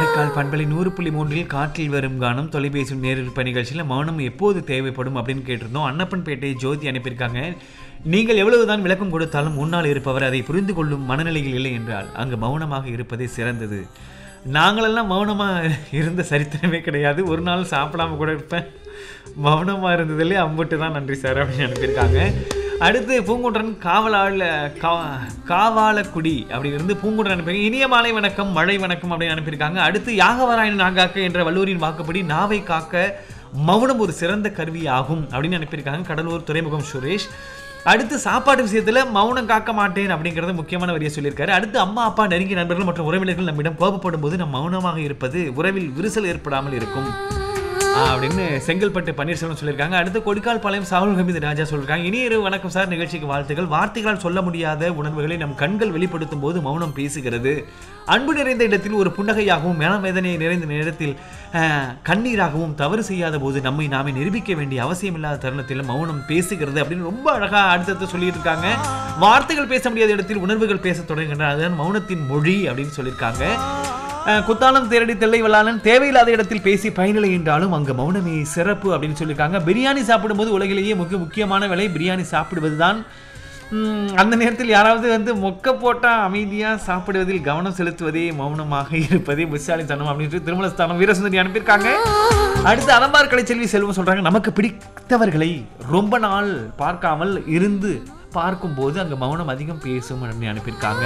காரைக்கால் பண்பலை நூறு புள்ளி மூன்றில் காற்றில் வரும் கானம் தொலைபேசி நேரில் நிகழ்ச்சியில் மௌனம் எப்போது தேவைப்படும் அப்படின்னு கேட்டிருந்தோம் அன்னப்பன்பேட்டை ஜோதி அனுப்பியிருக்காங்க நீங்கள் எவ்வளவுதான் விளக்கம் கொடுத்தாலும் முன்னால் இருப்பவர் அதை புரிந்து கொள்ளும் மனநிலையில் இல்லை என்றால் அங்கு மௌனமாக இருப்பதே சிறந்தது நாங்களெல்லாம் மௌனமாக இருந்த சரித்திரமே கிடையாது ஒரு நாள் சாப்பிடாம கூட இருப்பேன் மௌனமாக இருந்ததுலே அம்புட்டு தான் நன்றி சார் அப்படின்னு அனுப்பியிருக்காங்க அடுத்து பூங்குன்றன் காவலாள கா காவாலக்குடி அப்படி இருந்து பூங்குன்றன் அனுப்பி இனிய மாலை வணக்கம் மழை வணக்கம் அப்படின்னு அனுப்பியிருக்காங்க அடுத்து யாகவராயன் நாகாக்க என்ற வல்லூரின் வாக்குப்படி நாவை காக்க மௌனம் ஒரு சிறந்த கருவி ஆகும் அப்படின்னு அனுப்பியிருக்காங்க கடலூர் துறைமுகம் சுரேஷ் அடுத்து சாப்பாட்டு விஷயத்துல மௌனம் காக்க மாட்டேன் அப்படிங்கறது முக்கியமான வரியை சொல்லியிருக்காரு அடுத்து அம்மா அப்பா நெருங்கிய நண்பர்கள் மற்றும் உறவினர்கள் நம்மிடம் கோபப்படும் போது நம் மௌனமாக இருப்பது உறவில் விரிசல் ஏற்படாமல் இருக்கும் ஆ, அப்படின்னு செங்கல்பட்டு பன்னீர்செல்வம் சொல்லியிருக்காங்க அடுத்து கொடிக்கால் பாளையம் சாகுல் ஹமீது ராஜா சொல்லியிருக்காங்க இனி இரு வணக்கம் சார் நிகழ்ச்சிக்கு வாழ்த்துக்கள் வார்த்தைகளால் சொல்ல முடியாத உணர்வுகளை நம் கண்கள் வெளிப்படுத்தும் போது மௌனம் பேசுகிறது அன்பு நிறைந்த இடத்தில் ஒரு புன்னகையாகவும் மனவேதனை நிறைந்த நேரத்தில் ஆ, கண்ணீராகவும் தவறு செய்யாத போது நம்மை நாமே நிரூபிக்க வேண்டிய அவசியமில்லாத தருணத்தில் மௌனம் பேசுகிறது அப்படின்னு ரொம்ப அழகா அடுத்தடுத்து சொல்லிட்டு இருக்காங்க வார்த்தைகள் பேச முடியாத இடத்தில் உணர்வுகள் பேச தொடங்குகின்றன அதுதான் மௌனத்தின் மொழி அப்படின்னு சொல்லியிருக்காங்க அஹ் குத்தாலம் தேரடி தெல்லை வல்லாளன் தேவையில்லாத இடத்தில் பேசி பயனில்லை என்றாலும் அங்கு மௌனமே சிறப்பு அப்படின்னு சொல்லியிருக்காங்க பிரியாணி சாப்பிடும்போது உலகிலேயே முக்கிய முக்கியமான வேலை பிரியாணி சாப்பிடுவதுதான் உம், அந்த நேரத்தில் யாராவது வந்து மொக்க போட்டா அமைதியாக சாப்பிடுவதில் கவனம் செலுத்துவதே மௌனமாக இருப்பதே புத்திசாலித்தனம் அப்படின்ட்டு திருமலஸ்தானம் வீரசுந்தரி அனுப்பியிருக்காங்க அடுத்து அலம்பார் கலைச்செல்வி செல்வம் சொல்றாங்க நமக்கு பிடித்தவர்களை ரொம்ப நாள் பார்க்காமல் இருந்து பார்க்கும்போது அங்கே மௌனம் அதிகம் பேசும் அப்படின்னு அனுப்பியிருக்காங்க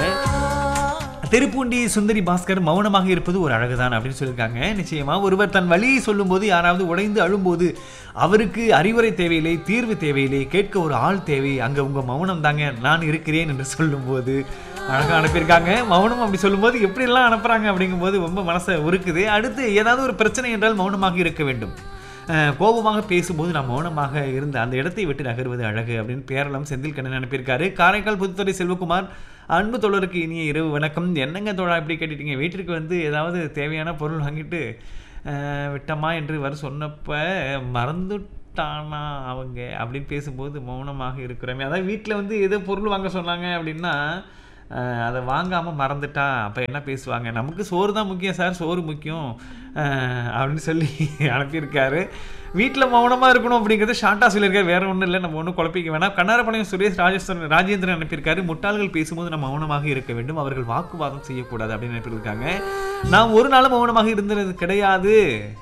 திருப்பூண்டி சுந்தரி பாஸ்கர் மௌனமாக இருப்பது ஒரு அழகுதான் அப்படின்னு சொல்லியிருக்காங்க நிச்சயமா ஒருவர் தன் வழியை சொல்லும்போது யாராவது உடைந்து அழும்போது அவருக்கு அறிவுரை தேவையில்லை தீர்வு தேவையில்லை கேட்க ஒரு ஆள் தேவை அங்க உங்க மௌனம் தாங்க நான் இருக்கிறேன் என்று சொல்லும்போது அழகா அனுப்பியிருக்காங்க மௌனம் அப்படி சொல்லும்போது எப்படியெல்லாம் அனுப்புறாங்க அப்படிங்கும்போது ரொம்ப மனசை உருக்குது அடுத்து ஏதாவது ஒரு பிரச்சனை என்றால் மௌனமாக இருக்க வேண்டும் அஹ் கோபமாக பேசும்போது நான் மௌனமாக இருந்த அந்த இடத்தை விட்டு நகர்வது அழகு அப்படின்னு பேரளம் செந்தில் கண்ணன் அனுப்பியிருக்காரு காரைக்கால் புதுத்துறை செல்வகுமார் அன்பு தோழருக்கு இனிய இரவு வணக்கம் என்னங்க தோழா இப்படி கேட்டுட்டீங்க வீட்டிற்கு வந்து ஏதாவது தேவையான பொருள் வாங்கிட்டு அஹ், விட்டமா என்று வர சொன்னப்ப மறந்துட்டானா அவங்க அப்படின்னு பேசும்போது மௌனமாக இருக்கிறோமே அதாவது வீட்டில் வந்து ஏதோ பொருள் வாங்க சொன்னாங்க அப்படின்னா அஹ், அதை வாங்காமல் மறந்துட்டா அப்போ என்ன பேசுவாங்க நமக்கு சோறு தான் முக்கியம் சார் சோறு முக்கியம் அஹ், அப்படின்னு சொல்லி அனுப்பியிருக்காரு வீட்டில் மௌனமாக இருக்கணும் அப்படிங்கிறது ஷார்ட்டாக சொல்லியிருக்காரு வேற ஒன்றும் இல்லை நம்ம ஒன்றும் குழப்பிக்க வேணாம் கண்ணாரப்பாளையம் சுரேஷ் ராஜேஸ்வரன் ராஜேந்திரன் அனுப்பியிருக்காரு முட்டாள்கள் பேசும்போது நம்ம மௌனமாக இருக்க வேண்டும் அவர்கள் வாக்குவாதம் செய்யக்கூடாது அப்படின்னு அனுப்பியிருக்காங்க நாம் ஒரு நாளும் மௌனமாக இருந்தது கிடையாது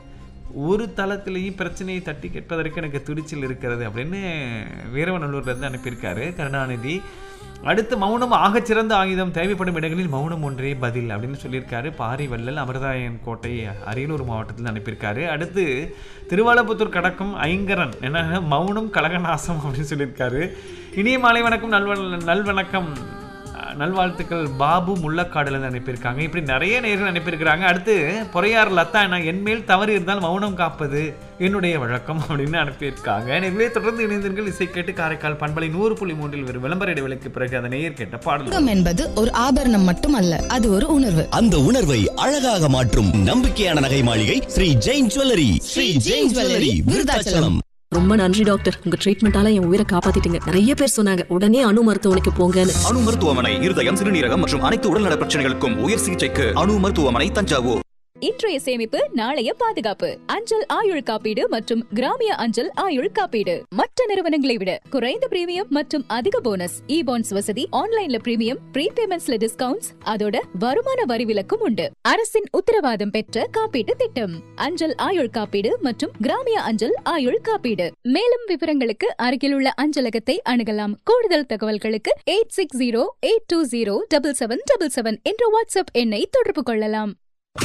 ஒரு தளத்திலையும் பிரச்சனையை தட்டி கேட்பதற்கு எனக்கு துடிச்சல் இருக்கிறது அப்படின்னு வீரவநல்லூர்லேருந்து அனுப்பியிருக்காரு கருணாநிதி அடுத்து மௌனம் ஆகச்சிறந்த ஆயுதம் தேவைப்படும் இடங்களில் மௌனம் ஒன்றே பதில் அப்படின்னு சொல்லியிருக்காரு பாரி வள்ளல் அமிர்தாயன் கோட்டை அரியலூர் மாவட்டத்தில் அனுப்பியிருக்காரு அடுத்து திருவாலப்புத்தூர் கடக்கும் ஐங்கரன் என்ன மௌனம் கலகநாசம் அப்படின்னு சொல்லியிருக்காரு இனிய மாலை வணக்கம் நல்வ நல்வணக்கம் அஹ், நல்வாழ்த்துக்கள் பாபு முள்ளக்காடுல அனுப்பியிருக்காங்க இப்படி நிறைய நேர்கள் அனுப்பியிருக்கிறாங்க அடுத்து பொறையார் லதா நான் என்மேல் தவறு இருந்தால் மௌனம் காப்பது என்னுடைய வழக்கம் அப்படின்னு அனுப்பியிருக்காங்க எனவே தொடர்ந்து இணைந்தீர்கள் இசை கேட்டு காரைக்கால் பண்பலை நூறு புள்ளி மூன்றில் ஒரு விளம்பர இடைவெளிக்கு பிறகு அதை நேயர் கேட்ட பாடல் தங்கம் என்பது ஒரு ஆபரணம் மட்டுமல்ல அது ஒரு உணர்வு அந்த உணர்வை அழகாக மாற்றும் நம்பிக்கையான நகை மாளிகை ஸ்ரீ ஜெயின் ஜுவல்லரி ஸ்ரீ ஜெயின் ஜுவல்லரி விருதாச்சலம் ரொம்ப நன்றி டாக்டர் உங்க ட்ரீட்மெண்டால என் உயிரை காப்பாத்திட்டீங்க நிறைய பேர் சொன்னாங்க உடனே அணு மருத்துவமனைக்கு போங்கன்னு அணு மருத்துவமனை இருதயம் சிறுநீரகம் மற்றும் அனைத்து உடல்நல பிரச்சனைகளுக்கும் உயர் சிகிச்சைக்கு அணு மருத்துவமனை தஞ்சாவூர் இன்றைய சேமிப்பு நாளைய பாதுகாப்பு அஞ்சல் ஆயுள் காப்பீடு மற்றும் கிராமிய அஞ்சல் ஆயுள் காப்பீடு மற்ற நிறுவனங்களை விட குறைந்த பிரீமியம் மற்றும் அதிக போனஸ் இ பாண்ட்ஸ் வசதி ஆன்லைன்ல பிரீமியம் ப்ரீபேமெண்ட்ஸ்ல டிஸ்கவுண்ட்ஸ் அதோட வருமான வரி விலக்கும் உண்டு அரசின் உத்தரவாதம் பெற்ற காப்பீட்டு திட்டம் அஞ்சல் ஆயுள் காப்பீடு மற்றும் கிராமிய அஞ்சல் ஆயுள் காப்பீடு மேலும் விவரங்களுக்கு அருகில் உள்ள அஞ்சலகத்தை அணுகலாம் கூடுதல் தகவல்களுக்கு eight six zero eight two zero double seven double seven என்ற வாட்ஸ்அப் எண்ணை தொடர்பு கொள்ளலாம்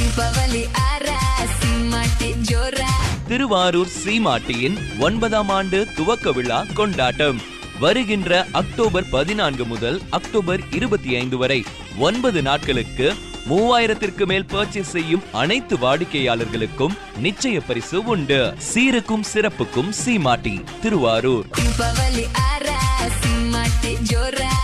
திருவாரூர் சீமாட்டியின் ஒன்பதாம் ஆண்டு துவக்க விழா கொண்டாட்டம் வருகின்ற அக்டோபர் பதினான்கு முதல் அக்டோபர் இருபத்தி ஐந்து வரை ஒன்பது நாட்களுக்கு மூவாயிரத்திற்கு மேல் பர்ச்சேஸ் செய்யும் அனைத்து வாடிக்கையாளர்களுக்கும் நிச்சய பரிசு உண்டு சீருக்கும் சிறப்புக்கும் சீமாட்டி Thiruvarur Pavali ara, simate jora